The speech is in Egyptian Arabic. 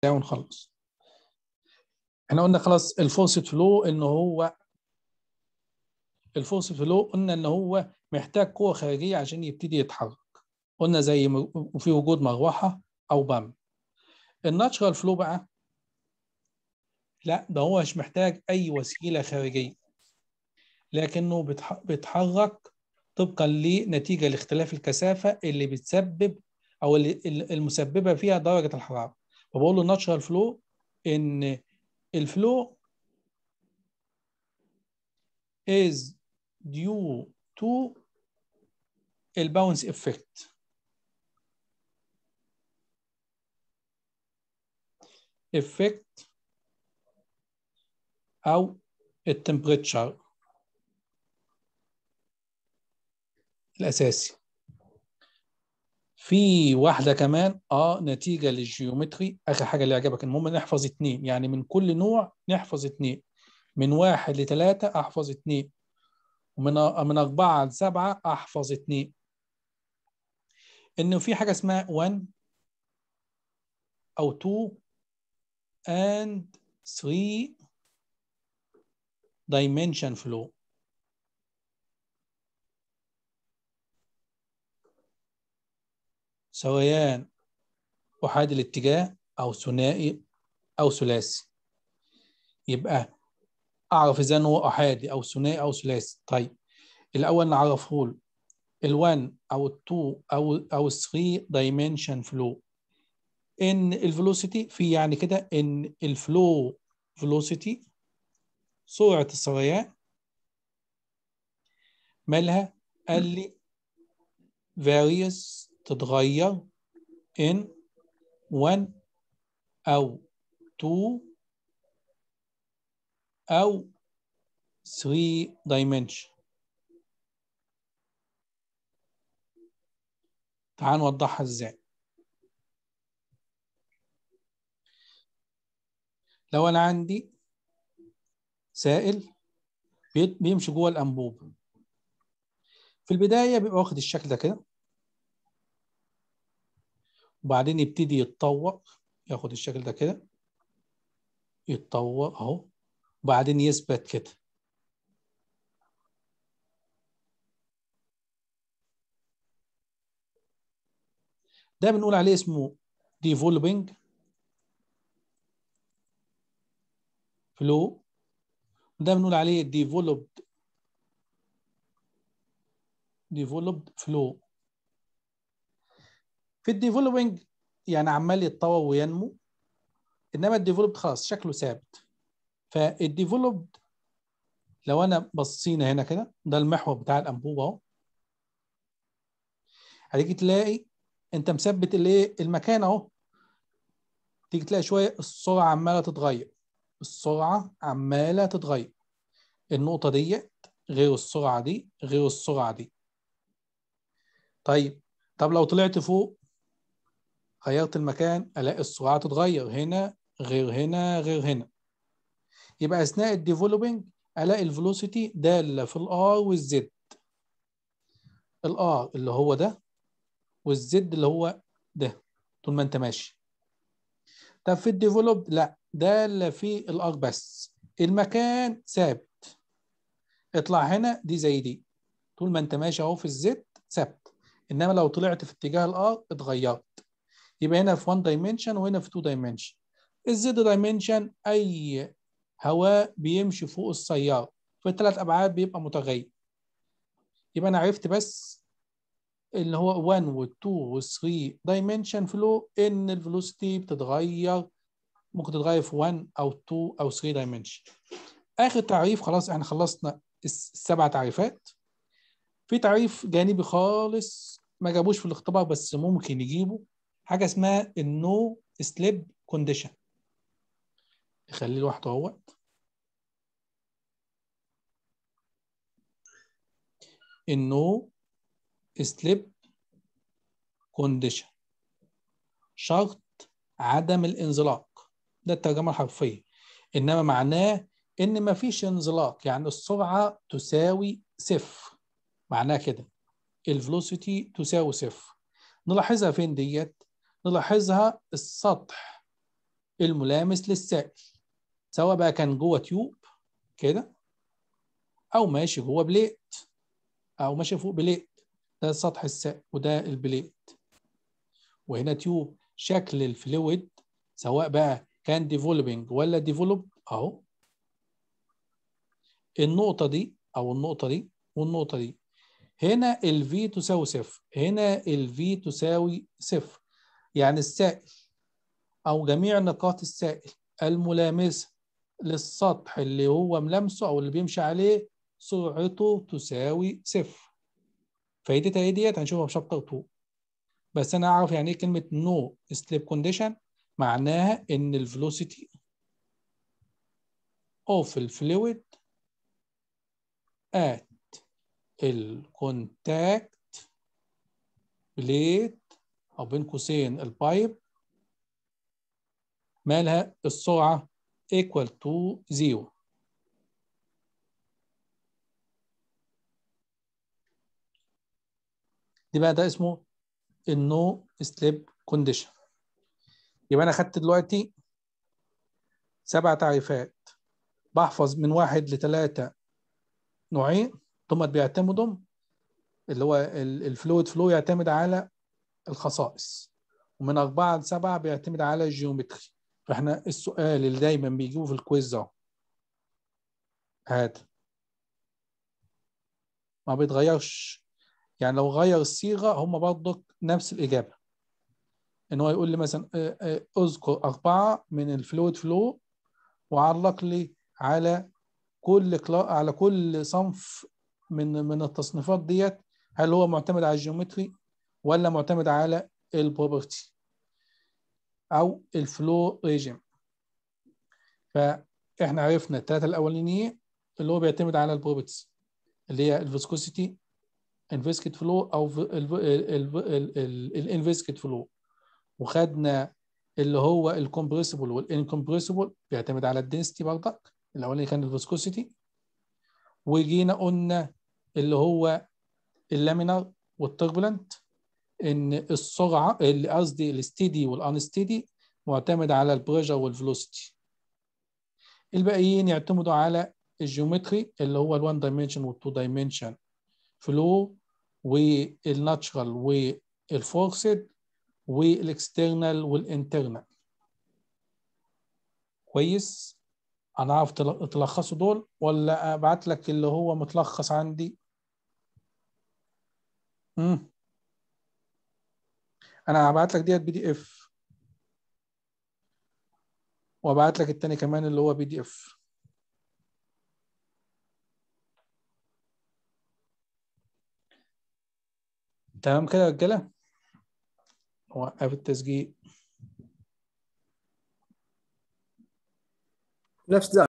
ونخلص احنا قلنا خلاص الفورسد فلو ان هو الفورس فلو قلنا ان هو محتاج قوه خارجيه عشان يبتدي يتحرك قلنا زي في وجود مروحه او بام الناتشرال فلو بقى لا ده هو مش محتاج اي وسيله خارجيه لكنه بيتحرك طبقا لنتيجه لاختلاف الكثافه اللي بتسبب او اللي المسببه فيها درجه الحراره فبقول له الناتشرال فلو ان الفلو is due to الباونس effect effect أو التمبريتشر الأساسي في واحدة كمان اه نتيجة للجيومتري آخر حاجة اللي عجبك المهم نحفظ اتنين يعني من كل نوع نحفظ اتنين من واحد لثلاثة أحفظ اتنين ومن من أربعة لسبعة أحفظ اتنين إنه في حاجة اسمها 1 أو 2 and 3 dimension flow سواء أحادي الاتجاه أو ثنائي أو ثلاثي يبقى اعرف اذا هو احادي او ثنائي او ثلاثي طيب الاول نعرفه له ال1 او ال2 او او ال3 دايمنشن فلو ان الفيلوسيتي في يعني كده ان الفلو فيلوسيتي سرعه السريان مالها قال لي various تتغير in 1 او 2 أو 3 dimension تعال نوضحها ازاي لو أنا عندي سائل بيمشي جوه الأنبوب في البداية بيبقى واخد الشكل ده كده وبعدين يبتدي يتطور ياخد الشكل ده كده يتطور اهو وبعدين يثبت كده ده بنقول عليه اسمه developing flow ده بنقول عليه developed developed flow في الديفلوبينج يعني عمال يتطور وينمو انما الديفلوبد خلاص شكله ثابت فالديفلوبد لو انا بصينا هنا كده ده المحور بتاع الانبوبه اهو هتيجي تلاقي انت مثبت الايه المكان اهو تيجي تلاقي شويه السرعه عماله تتغير السرعه عماله تتغير النقطه ديت غير السرعه دي غير السرعه دي طيب طب لو طلعت فوق غيرت المكان الاقي السرعه تتغير هنا غير هنا غير هنا يبقى اثناء الديفلوبينج الاقي الفيلوسيتي داله في الار والزد الار اللي هو ده والزد اللي هو ده طول ما انت ماشي طب في الديفلوبد لا داله في الار بس المكان ثابت اطلع هنا دي زي دي طول ما انت ماشي اهو في الزد ثابت انما لو طلعت في اتجاه الار اتغيرت يبقى هنا في 1 دايمنشن وهنا في 2 دايمنشن الزد دايمنشن اي هواء بيمشي فوق السياره في الثلاث ابعاد بيبقى متغير يبقى انا عرفت بس اللي هو 1 وال2 وال3 دايمنشن فلو ان الفيلوسيتي بتتغير ممكن تتغير في 1 او 2 او 3 دايمنشن اخر تعريف خلاص احنا خلصنا السبع تعريفات في تعريف جانبي خالص ما جابوش في الاختبار بس ممكن يجيبه حاجه اسمها النو سليب كونديشن نخليه لوحده اهوت النو سليب كونديشن شرط عدم الانزلاق ده الترجمه الحرفيه انما معناه ان ما فيش انزلاق يعني السرعه تساوي صفر معناه كده الفلوسيتي تساوي صفر نلاحظها فين ديت نلاحظها السطح الملامس للسائل سواء بقى كان جوه تيوب كده او ماشي جوه بليت او ماشي فوق بليت ده سطح السائل وده البليت وهنا تيوب شكل الفلويد سواء بقى كان ديفولبينج ولا ديفولوب اهو النقطة دي أو النقطة دي والنقطة دي هنا ال V تساوي صفر هنا ال V تساوي صفر يعني السائل أو جميع نقاط السائل الملامسة للسطح اللي هو ملامسه أو اللي بيمشي عليه سرعته تساوي صفر فايدتها ايه ديت هنشوفها في شابتر 2 بس انا اعرف يعني ايه كلمه نو سليب كونديشن معناها ان الفيلوسيتي اوف الفلويد at الكونتاكت بليت او بين قوسين البايب مالها السرعه equal to zero دي بقى ده اسمه النو سليب كونديشن يبقى انا خدت دلوقتي سبع تعريفات بحفظ من واحد لثلاثة نوعين ثم بيعتمدوا اللي هو الفلويد فلو يعتمد على الخصائص ومن أربعة لسبعة بيعتمد على الجيومتري فاحنا السؤال اللي دايما بيجيبه في الكويز اهو هذا ما بيتغيرش يعني لو غير الصيغه هم برضك نفس الاجابه ان هو يقول لي مثلا اذكر اربعه من الفلويد فلو وعلق لي على كل كلا على كل صنف من من التصنيفات ديت هل هو معتمد على الجيومتري ولا معتمد على البروبرتي او الفلو ريجيم فاحنا عرفنا الثلاثه الاولانيين اللي هو بيعتمد على البروبرتيز اللي هي الفيسكوسيتي الفيسكت فلو او الانفيسكت فلو وخدنا اللي هو الكومبريسبل والانكمبريسبل بيعتمد على الدنسيتي برضك الاولاني كان الفيسكوسيتي وجينا قلنا اللي هو اللامينار والتربلنت ان السرعه اللي قصدي الستيدي والانستيدي معتمد على البريشر والفيلوسيتي الباقيين يعتمدوا على الجيومتري اللي هو ال1 دايمنشن وال2 دايمنشن فلو والناتشرال والفورسد والاكسترنال والانترنال كويس انا عارف تلخصوا دول ولا ابعت لك اللي هو متلخص عندي امم انا هبعت لك ديت بي دي اف وابعت لك التاني كمان اللي هو بي دي اف تمام كده يا رجاله وقف التسجيل نفس ده